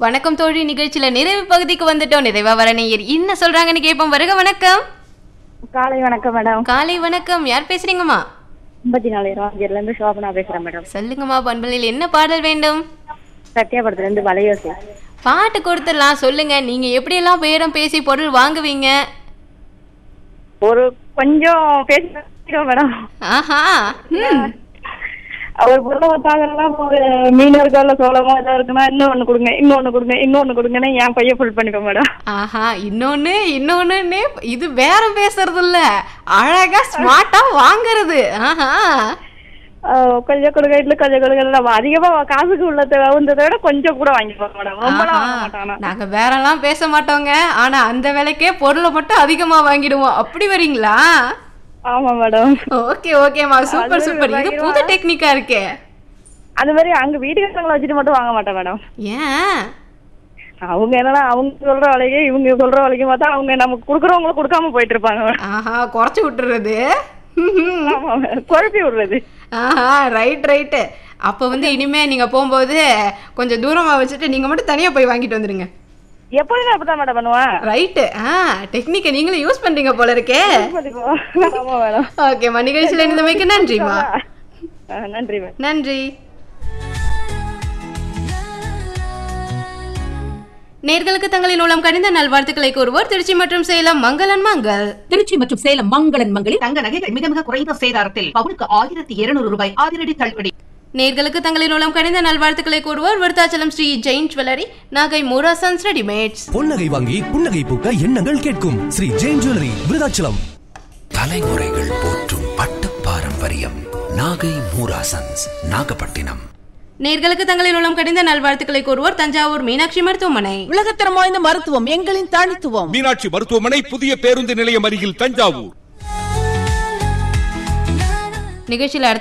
வணக்கம் தோழி நிகழ்ச்சியில நிறைவு பகுதிக்கு வந்துட்டோம் நிறைவா வர நேயர் என்ன சொல்றாங்கன்னு கேட்போம் வருக வணக்கம் காலை வணக்கம் மேடம் காலை வணக்கம் யார் பேசுறீங்கம்மா ஐம்பத்தி நாலு ராஜர்ல இருந்து சோபனா பேசுறேன் மேடம் சொல்லுங்கம்மா பண்பலில் என்ன பாடல் வேண்டும் சத்யாபுரத்துல இருந்து வலையோசி பாட்டு கொடுத்துடலாம் சொல்லுங்க நீங்க எப்படியெல்லாம் பேரம் பேசி பொருள் வாங்குவீங்க ஒரு கொஞ்சம் பேசுறோம் மேடம் ஆஹா ம். ஒரு பொருளை பார்த்தாங்கலாம் ஒரு மீன் இருக்கா சோளமோ ஏதோ இருக்குன்னா இன்னொன்னு கொடுங்க இன்னொன்னு கொடுங்க இன்னொன்னு கொடுங்கன்னு என் பையன் ஃபுல் பண்ணிப்பேன் மேடம் ஆஹா இன்னொன்னு இன்னொன்னு இது பேரம் பேசுறது இல்ல அழகா ஸ்மார்ட்டா வாங்குறது ஆஹா ஆஹ் கொஞ்சம் கொடுங்க இல்ல கொஞ்சம் கொடுங்க நம்ம அதிகமா காசுக்கு உள்ளதை வந்ததை விட கொஞ்சம் கூட வாங்கிப்போம் மேடம் ரொம்பலாம் வாங்க ஆஹா. மாட்டானா நாங்க வேறெல்லாம் பேச மாட்டோங்க ஆனா அந்த விலைக்கே பொருளை மட்டும் அதிகமா வாங்கிடுவோம் அப்படி வரீங்களா ஆமா மேடம் ஓகே ஓகேம்மா சூப்பர் அது சூப்பர் இது பயங்கரமா- புது டெக்னிக்கா இருக்கே அந்த மாதிரி அங்க வீட்டுக்காரங்களை வச்சுட்டு மட்டும் வாங்க மாட்டேன் மேடம் ஏன் அவங்க என்னன்னா அவங்க சொல்ற வேலைக்கு இவங்க சொல்ற வேலைக்கு பார்த்தா அவங்க நமக்கு கொடுக்குறவங்களுக்கு கொடுக்காம போயிட்டு இருப்பாங்க மேடம் ஆஹா குறைச்சு விட்டுறது ஆமா மேடம். குழப்பி விடுறது ஆஹா ரைட் ரைட்டு அப்போ வந்து இனிமே நீங்க போகும்போது கொஞ்சம் தூரமா வச்சுட்டு நீங்க மட்டும் தனியா போய் வாங்கிட்டு வந்துருங்க எப்போதுமே அப்படிதான் மேடம் பண்ணுவேன் ரைட்டு ஆ டெக்னிக்கை நீங்களும் யூஸ் பண்றீங்க போல இருக்கே ஆமா மேடம் ஓகேம்மா நிகழ்ச்சியில் இருந்தமைக்கு நன்றிம்மா ஆ, நன்றி மேடம் நன்றி நேர்களுக்கு தங்களின் மூலம் கணித நல்வாழ்த்துக்களை கூறுவோர் திருச்சி மற்றும் சேலம் மங்களன் மங்கள் திருச்சி மற்றும் சேலம் மங்களன் மங்களில் தங்க நகைகள் மிக மிக குறைந்த சேதாரத்தில் பவுனுக்கு ஆயிரத்தி இருநூறு ரூபாய் அதிரடி தள்ளுபடி நேர்களுக்கு தங்களின் மூலம் கணித நல்வாழ்த்துக்களை கூறுவோர் விருத்தாச்சலம் ஸ்ரீ ஜெயின் ஜுவல்லரி நாகை மூராசன்ஸ் ரெடிமேட்ஸ் பொன்னகை வாங்கி புன்னகை பூக்க எண்ணங்கள் கேட்கும் ஸ்ரீ ஜெயின் ஜுவல்லரி விருதாச்சலம் தலைமுறைகள் போற்றும் பட்டு பாரம்பரியம் நாகை மூராசன்ஸ் நாகப்பட்டினம் நேர்களுக்கு தங்களின் மூலம் கணித நல்வாழ்த்துக்களை கூறுவோர் தஞ்சாவூர் மீனாட்சி மருத்துவமனை உலகத்தரம் வாய்ந்த மருத்துவம் எங்களின் தனித்துவம் மீனாட்சி மருத்துவமனை புதிய பேருந்து நிலையம் அருகில் தஞ்சாவூர் நிகழ்ச்சியில்